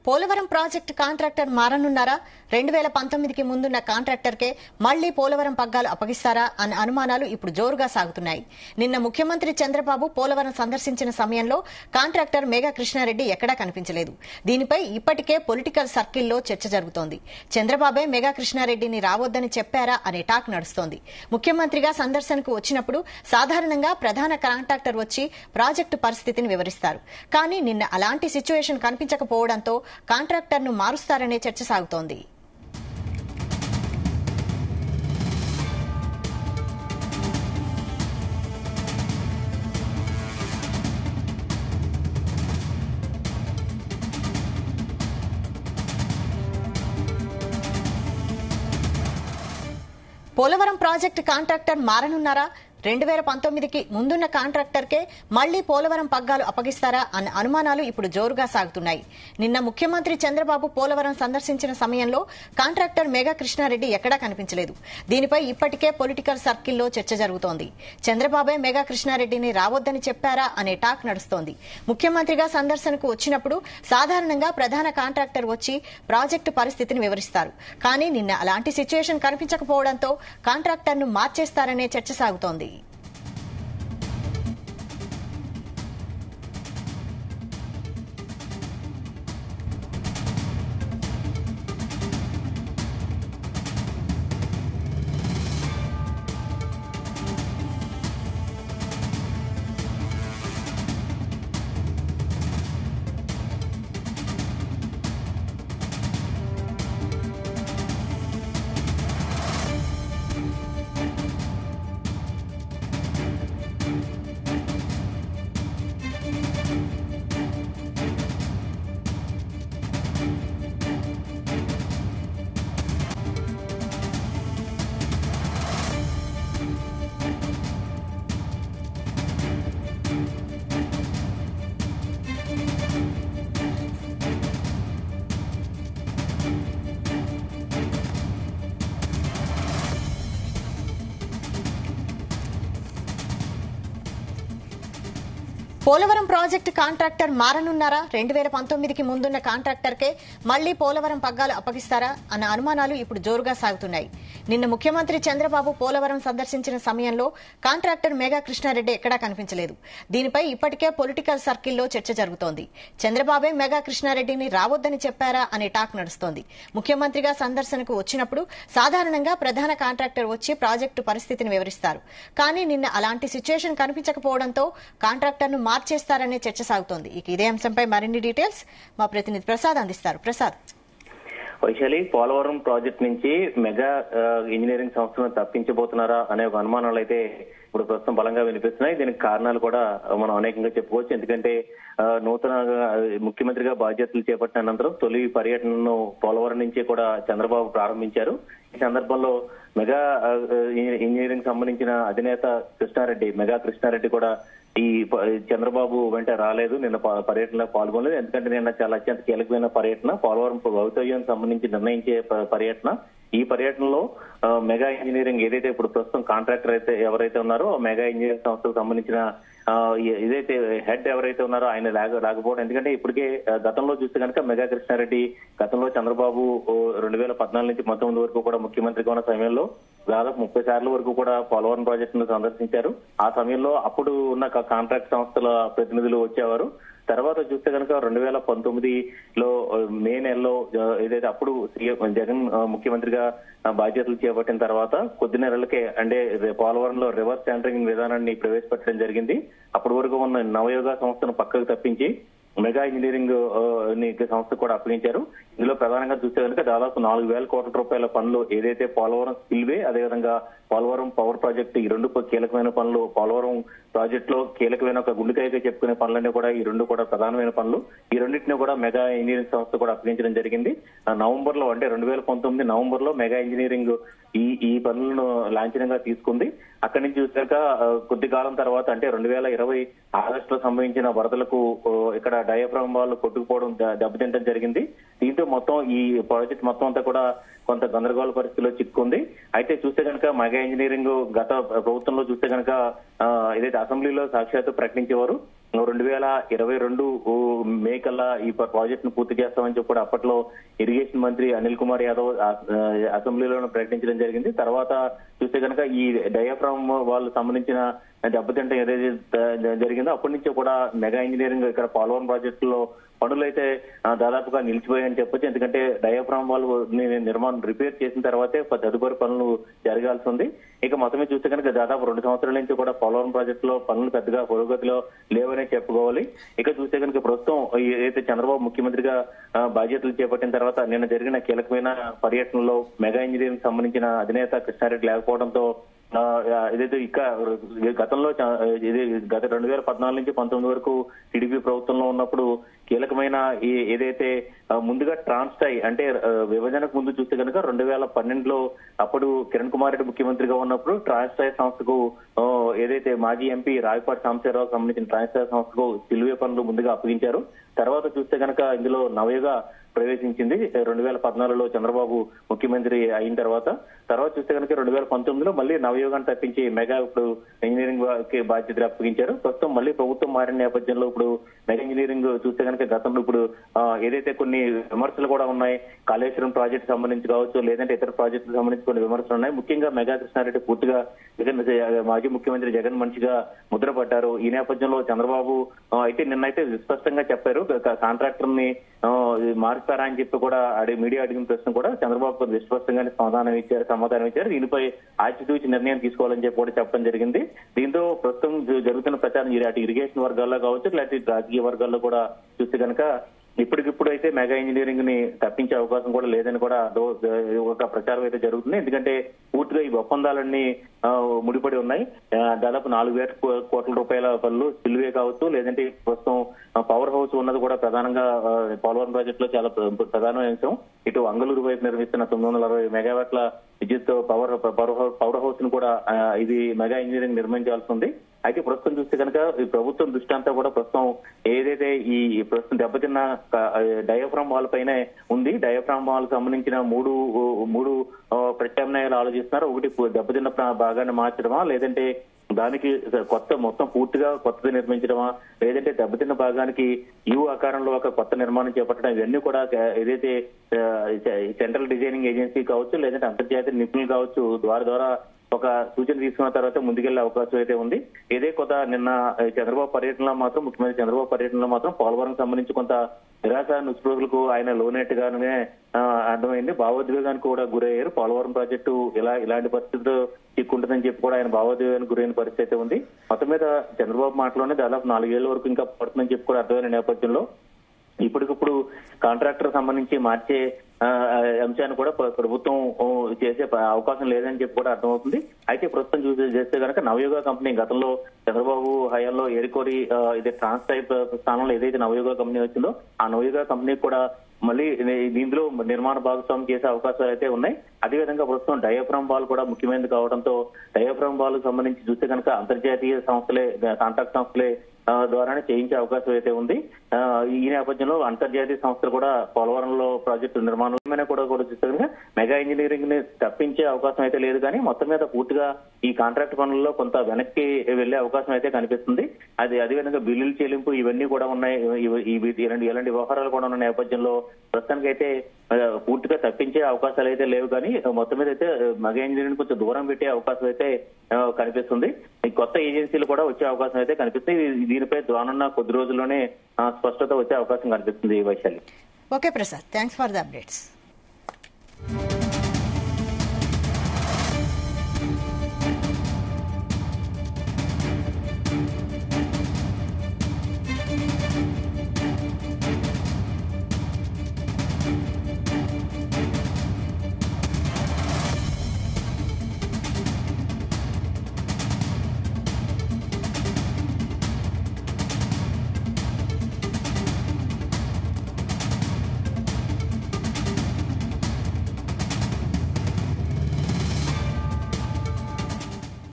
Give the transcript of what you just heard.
Polavaram project contractor మారనున్నారా రెండు వేల పంతొమ్మిదికి ముందున్న కాంట్రాక్టర్కే మళ్లీ పోలవరం పగ్గాలు అప్పగిస్తారా అన్న అనుమానాలు ఇప్పుడు జోరుగా సాగుతున్నాయి నిన్న ముఖ్యమంత్రి చంద్రబాబు పోలవరం సందర్శించిన సమయంలో కాంట్రాక్టర్ మేఘా కృష్ణారెడ్డి ఎక్కడా కనిపించలేదు దీనిపై ఇప్పటికే పొలిటికల్ సర్కిల్లో చర్చ జరుగుతోంది చంద్రబాబే మేఘా కృష్ణారెడ్డిని రావద్దని చెప్పారా అనే టాక్ నడుస్తోంది ముఖ్యమంత్రిగా సందర్శనకు వచ్చినప్పుడు సాధారణంగా ప్రధాన కాంట్రాక్టర్ వచ్చి ప్రాజెక్టు పరిస్థితిని వివరిస్తారు కానీ నిన్న అలాంటి సిచ్యువేషన్ కనిపించకపోవడంతో కాంట్రాక్టర్ను మారుస్తారనే చర్చ సాగుతోంది పోలవరం ప్రాజెక్టు కాంట్రాక్టర్ మారనున్నారా రెండు వేల పంతొమ్మిదికి ముందున్న కాంట్రాక్టర్కే మళ్లీ పోలవరం పగ్గాలు అప్పగిస్తారా అన్న అనుమానాలు ఇప్పుడు జోరుగా సాగుతున్నాయి నిన్న ముఖ్యమంత్రి చంద్రబాబు పోలవరం సందర్శించిన సమయంలో కాంట్రాక్టర్ మేఘా కృష్ణారెడ్డి ఎక్కడా కనిపించలేదు దీనిపై ఇప్పటికే పొలిటికల్ సర్కిల్లో చర్చ జరుగుతోంది చంద్రబాబే మేఘా కృష్ణారెడ్డిని రావద్దని చెప్పారా అనే టాక్ నడుస్తోంది ముఖ్యమంత్రిగా సందర్శనకు వచ్చినప్పుడు సాధారణంగా ప్రధాన కాంట్రాక్టర్ వచ్చి ప్రాజెక్టు పరిస్థితిని వివరిస్తారు కానీ నిన్న అలాంటి సిచ్యువేషన్ కనిపించకపోవడంతో కాంట్రాక్టర్ను మార్చేస్తారనే చర్చ సాగుతోంది పోలవరం ప్రాజెక్టు కాంట్రాక్టర్ మారనున్నారా రెండు వేల పంతొమ్మిదికి ముందున్న కాంట్రాక్టర్కే మళ్లీ పోలవరం పగ్గాలు అప్పగిస్తారా అన్న అనుమానాలు ఇప్పుడు జోరుగా సాగుతున్నాయి నిన్న ముఖ్యమంత్రి చంద్రబాబు పోలవరం సందర్శించిన సమయంలో కాంట్రాక్టర్ మేఘా కృష్ణారెడ్డి ఎక్కడా కనిపించలేదు దీనిపై ఇప్పటికే పొలిటికల్ సర్కిల్లో చర్చ జరుగుతోంది చంద్రబాబే మేఘా కృష్ణారెడ్డిని రావద్దని చెప్పారా అనే టాక్ నడుస్తోంది ముఖ్యమంత్రిగా సందర్శనకు వచ్చినప్పుడు సాధారణంగా ప్రధాన కాంట్రాక్టర్ వచ్చి ప్రాజెక్టు పరిస్థితిని వివరిస్తారు కానీ నిన్న అలాంటి సిచ్యువేషన్ కనిపించకపోవడంతో కాంట్రాక్టర్ను మార్చేస్తారనే చర్చ సాగుతోంది ఇక ఇదే అంశంపై మరిన్ని డీటెయిల్స్ మా ప్రతినిధి ప్రసాద్ అందిస్తారు ప్రసాద్ వైశాలి పోలవరం ప్రాజెక్ట్ నుంచి మెగా ఆ, ఇంజనీరింగ్ సంస్థను తప్పించబోతున్నారా అనే ఒక అనుమానాలు అయితే ఇప్పుడు ప్రస్తుతం బలంగా వినిపిస్తున్నాయి దీనికి కారణాలు కూడా మనం అనేకంగా చెప్పుకోవచ్చు ఎందుకంటే ఆ, నూతనంగా ఆ, ముఖ్యమంత్రిగా బాధ్యతలు చేపట్టిన అనంతరం తొలి పర్యటనను పోలవరం నుంచి కూడా చంద్రబాబు ప్రారంభించారు ఈ సందర్భంలో మెగా ఆ, ఇంజ- ఇంజనీరింగ్ సంబంధించిన అధినేత కృష్ణారెడ్డి మెగా కృష్ణారెడ్డి కూడా ఈ ప- చంద్రబాబు వెంట రాలేదు నిన్న ప- పర్యటనలో పాల్గొనలేదు ఎందుకంటే నిన్న చాలా అత్యంత కీలకమైన పర్యటన పోలవరం భవితవ్యం సంబంధించి నిర్ణయించే ప- పర్యటన ఈ పర్యటనలో ఆ, మెగా ఇంజనీరింగ్ ఏదైతే ఇప్పుడు ప్రస్తుతం కాంట్రాక్టర్ అయితే ఎవరైతే ఉన్నారో ఆ మెగా ఇంజనీరింగ్ సంస్థకు సంబంధించిన ఆ, ఏ- ఏదైతే హెడ్ ఎవరైతే ఉన్నారో ఆయన లేక రాకపోవడం ఎందుకంటే ఇప్పటికే ఆ, గతంలో చూస్తే కనుక మెగా కృష్ణారెడ్డి గతంలో చంద్రబాబు ఓ, రెండు వేల పద్నాలుగు నుంచి పంతొమ్మిది వరకు కూడా ముఖ్యమంత్రిగా ఉన్న సమయంలో దాదాపు ముప్పై సార్లు వరకు కూడా పోలవరం ప్రాజెక్టును సందర్శించారు ఆ సమయంలో అప్పుడు ఉన్న కా- కాంట్రాక్ట్ సంస్థల ప్రతినిధులు వచ్చేవారు తర్వాత చూస్తే కనుక రెండు వేల పంతొమ్మిదిలో ఆ, మే నెలలో ఆ, ఏదైతే అప్పుడు సీఎం జగన్ ఆ, ముఖ్యమంత్రిగా ఆ, బాధ్యతలు చేపట్టిన తర్వాత కొద్ది నెలలకే అంటే రే- పోలవరంలో రివర్స్ టెండరింగ్ విధానాన్ని ప్రవేశపెట్టడం జరిగింది అప్పటి వరకు ఉన్న నవయోగ సంస్థను పక్కకు తప్పించి మెగా ఇంజనీరింగ్ ఆ, ని సంస్థ కూడా అప్పగించారు ఇందులో ప్రధానంగా చూస్తే కనుక దాదాపు నాలుగు వేల కోట్ల రూపాయల పనులు ఏదైతే పోలవరం స్పిల్వే అదేవిధంగా పోలవరం పవర్ ప్రాజెక్ట్ ఈ రెండు కీలకమైన పనులు పోలవరం ప్రాజెక్ట్ లో కీలకమైన ఒక గుండెకాయగా చెప్పుకునే పనులన్నీ కూడా ఈ రెండు కూడా ప్రధానమైన పనులు ఈ రెండింటిని కూడా మెగా ఇంజనీరింగ్ సంస్థ కూడా అప్పగించడం జరిగింది ఆ నవంబర్ లో అంటే రెండు వేల పంతొమ్మిది నవంబర్ లో మెగా ఇంజనీరింగ్ ఈ ఈ పనులను లాంఛనంగా తీసుకుంది అక్కడి నుంచి చూసాక ఆ, కొద్ది కాలం తర్వాత అంటే రెండు వేల ఇరవై ఆగస్టులో సంభవించిన వరదలకు ఓ, ఇక్కడ డయాఫ్రామ్ వాళ్ళు కొట్టుకుపోవడం ద- దెబ్బతింటం జరిగింది దీంతో మొత్తం ఈ ప్రాజెక్ట్ మొత్తం అంతా కూడా కొంత గందరగోళ పరిస్థితిలో చిక్కుంది అయితే చూస్తే కనుక మెగా ఇంజనీరింగ్ గత ప్రభుత్వంలో చూస్తే కనుక ఆ, ఏదైతే అసెంబ్లీలో సాక్షాత్తు ప్రకటించేవారు రెండు వేల ఇరవై రెండు మే కల్లా ఈ ప్రాజెక్ట్ ను పూర్తి చేస్తామని చెప్పి కూడా అప్పట్లో ఇరిగేషన్ మంత్రి అనిల్ కుమార్ యాదవ్ ఆ- ఆ, అసెంబ్లీలో ప్రకటించడం జరిగింది తర్వాత చూస్తే కనుక ఈ డయాఫ్రామ్ వాళ్ళు సంబంధించిన దెబ్బతింట ఏదైతే జ- జరిగిందో అప్పటి నుంచి కూడా మెగా ఇంజనీరింగ్ ఇక్కడ పోలవరం ప్రాజెక్టులో పనులు అయితే ఆ, దాదాపుగా నిలిచిపోయాయని చెప్పొచ్చు ఎందుకంటే డయాఫ్రామ్ వాళ్ళు ని- నిర్మాణం రిపేర్ చేసిన తర్వాతే ప- తదుపరి పనులు జరగాల్సి ఉంది ఇక మొత్తమే చూస్తే కనుక దాదాపు రెండు సంవత్సరాల నుంచి కూడా పోలవరం ప్రాజెక్టులో పనులు పెద్దగా పురోగతిలో లేవనే చెప్పుకోవాలి ఇక చూస్తే కనుక ప్రస్తుతం ఈ- ఏదైతే చంద్రబాబు ముఖ్యమంత్రిగా ఆ, బాధ్యతలు చేపట్టిన తర్వాత నిన్న జరిగిన కీలకమైన పర్యటనలో మెగా ఇంజనీరింగ్ సంబంధించిన అధినేత కృష్ణారెడ్డి లేకపోవడంతో ఆ, ఏదైతే ఇక గతంలో చ- ఇది గత రెండు వేల పద్నాలుగు నుంచి పంతొమ్మిది వరకు టీడీపీ ప్రభుత్వంలో ఉన్నప్పుడు కీలకమైన ఈ ఏదైతే ఆ, ముందుగా ట్రాన్స్టై అంటే ఆ, విభజనకు ముందు చూస్తే కనుక రెండు వేల పన్నెండులో అప్పుడు కిరణ్ కుమార్ రెడ్డి ముఖ్యమంత్రిగా ఉన్నప్పుడు ట్రాన్స్టై సంస్థకు ఆ, ఏదైతే మాజీ ఎంపీ రాయపాటి సాంబశివరావు సంబంధించిన ట్రాన్స్టై సంస్థకు సిల్వే పనులు ముందుగా అప్పగించారు తర్వాత చూస్తే కనుక ఇందులో నవయుగ ప్రవేశించింది రెండు వేల పద్నాలుగులో చంద్రబాబు ముఖ్యమంత్రి అయిన తర్వాత తర్వాత చూస్తే కనుక రెండు వేల పంతొమ్మిదిలో మళ్ళీ నవయోగాన్ని తప్పించి మెగా ఇప్పుడు ఇంజనీరింగ్ కి బాధ్యతలు అప్పగించారు ప్రస్తుతం మళ్ళీ ప్రభుత్వం మారిన నేపథ్యంలో ఇప్పుడు మెగా ఇంజనీరింగ్ చూస్తే కనుక గతంలో ఇప్పుడు ఆ, ఏదైతే కొన్ని విమర్శలు కూడా ఉన్నాయి కాళేశ్వరం ప్రాజెక్ట్ సంబంధించి కావచ్చు లేదంటే ఇతర ప్రాజెక్టులకు సంబంధించి కొన్ని విమర్శలు ఉన్నాయి ముఖ్యంగా మెగా కృష్ణారెడ్డి పూర్తిగా జగన్ మాజీ ముఖ్యమంత్రి జగన్ మనిషిగా ముద్రపడ్డారు ఈ నేపథ్యంలో చంద్రబాబు ఆ, అయితే నిన్నైతే స్పష్టంగా చెప్పారు కాంట్రాక్టర్ ని ఆ, మారుస్తారా అని చెప్పి కూడా అడిగి మీడియా అడిగిన ప్రశ్న కూడా చంద్రబాబు కొంచెం విశ్వస్తంగానే సమాధానం ఇచ్చారు సమాధానం ఇచ్చారు దీనిపై ఆచితూచి నిర్ణయం తీసుకోవాలని చెప్పి కూడా చెప్పడం జరిగింది దీంతో ప్రస్తుతం జ- జరుగుతున్న ప్రచారం ఇరు- అటు ఇరిగేషన్ వర్గాల్లో కావచ్చు లేకపోతే ఇటు రాజకీయ వర్గాల్లో కూడా చూస్తే కనుక ఇప్పటికిప్పుడు అయితే మెగా ఇంజనీరింగ్ ని తప్పించే అవకాశం కూడా లేదని కూడా దో- ఒక ప్రచారం అయితే జరుగుతుంది ఎందుకంటే పూర్తిగా ఈ ఒప్పందాలన్నీ ఆ, ముడిపడి ఉన్నాయి ఆ, దాదాపు నాలుగు వేల కో- కోట్ల రూపాయల పనులు సిల్వే కావచ్చు లేదంటే ప్రస్తుతం ఆ, పవర్ హౌస్ ఉన్నది కూడా ప్రధానంగా ఆ, పోలవరం ప్రాజెక్ట్ లో చాలా ప్ర- ప్రధానమైన అంశం ఇటు అంగళూరు వైపు నిర్మిస్తున్న తొమ్మిది వందల అరవై మెగావాట్ల విద్యుత్ power power house power house ను కూడా ఆ, ఇది మెగా ఇంజనీరింగ్ నిర్మించాల్సి ఉంది అయితే ప్రస్తుతం చూస్తే కనుక ఈ ప్రభుత్వం దృష్టి అంతా కూడా ప్రస్తుతం ఏదైతే ఈ ఈ ప్రస్తుతం దెబ్బతిన్న డయాఫ్రామ్ వాల్ పైనే ఉంది డయాఫ్రామ్ వాల్ సంబంధించిన మూడు మూడు ఆ, ప్రత్యామ్నాయాలు ఆలోచిస్తున్నారు ఒకటి పు- దెబ్బతిన్న ప్రా- భాగాన్ని మార్చడమా లేదంటే దానికి కొత్త మొత్తం పూర్తిగా కొత్తది నిర్మించడమా లేదంటే దెబ్బతిన్న భాగానికి యూ ఆకారంలో ఒక కొత్త నిర్మాణం చేపట్టడం ఇవన్నీ కూడా క- ఏదైతే ఆ, సెంట్రల్ డిజైనింగ్ ఏజెన్సీ కావచ్చు లేదంటే అంతర్జాతీయ నిపుణులు కావచ్చు ద్వారా ద్వారా ఒక సూచన తీసుకున్న తర్వాత ముందుకెళ్లే అవకాశం అయితే ఉంది ఇదే కొత్త నిన్న ఆ, చంద్రబాబు పర్యటనలో మాత్రం ముఖ్యమంత్రి చంద్రబాబు పర్యటనలో మాత్రం పోలవరం సంబంధించి కొంత నిరాశ నిస్పృహులకు ఆయన లోనెట్టుగానే ఆ, అర్థమైంది భావోద్వేగానికి కూడా గురయ్యారు పోలవరం ప్రాజెక్టు ఇలా ఇలాంటి పరిస్థితుల్లో చిక్కుంటుందని చెప్పి కూడా ఆయన భావోద్వేగానికి గురైన పరిస్థితి అయితే ఉంది మొత్తం మీద చంద్రబాబు మాటలోనే దాదాపు నాలుగేళ్ల వరకు ఇంకా పడుతుందని చెప్పి కూడా అర్థమైన నేపథ్యంలో ఇప్పటికిప్పుడు కాంట్రాక్టర్ సంబంధించి మార్చే ఆ, ఆ, అంశాన్ని కూడా ప్ర- ప్రభుత్వం ఓ, చేసే ప- అవకాశం లేదని చెప్పి కూడా అర్థమవుతుంది అయితే ప్రస్తుతం చూసి చేస్తే కనుక నవయుగ కంపెనీ గతంలో చంద్రబాబు హయాంలో ఏరికోరి ఆ, ఇది ట్రాన్స్ టైప్ స్థానంలో ఏదైతే నవయుగ కంపెనీ వచ్చిందో ఆ నవయుగ కంపెనీ కూడా మళ్ళీ ఇది- దీంట్లో నిర్మాణ భాగస్వామ్యం చేసే అవకాశాలు అయితే ఉన్నాయి అదేవిధంగా ప్రస్తుతం డయాఫ్రామ్ బాల్ కూడా ముఖ్యమైనది కావడంతో డయాఫ్రామ్ బాల్ సంబంధించి చూస్తే కనుక అంతర్జాతీయ సంస్థలే కాంట్రాక్ట్ సంస్థలే ఆ, ద్వారానే చేయించే అవకాశం అయితే ఉంది ఆ, ఈ నేపథ్యంలో అంతర్జాతీయ సంస్థలు కూడా పోలవరంలో ప్రాజెక్టు నిర్మాణం కూడా కూడా చూస్తే కనుక మెగా ఇంజనీరింగ్ ని తప్పించే అవకాశం అయితే లేదు కానీ మొత్తం మీద పూర్తిగా ఈ కాంట్రాక్ట్ పనుల్లో కొంత వెనక్కి వెళ్లే అవకాశం అయితే కనిపిస్తుంది అది అదేవిధంగా బిల్లుల చెల్లింపు ఇవన్నీ కూడా ఉన్నాయి ఇవి- ఇవి ఇలాంటి ఇలాంటి వ్యవహారాలు కూడా ఉన్న నేపథ్యంలో ప్రస్తుతానికి అయితే ఆ, పూర్తిగా తప్పించే అవకాశాలు అయితే లేవు కానీ మొత్తం మీద అయితే ఆ, మెగా ఇంజనీరింగ్ కొంచెం దూరం పెట్టే అవకాశం అయితే ఆ, కనిపిస్తుంది ఈ కొత్త ఏజెన్సీలు కూడా వచ్చే అవకాశం అయితే కనిపిస్తుంది ఇది- దీనిపై రానున్న కొద్ది రోజుల్లోనే ఆ, స్పష్టత వచ్చే అవకాశం కనిపిస్తుంది Vaishali okay Prasad thanks for the updates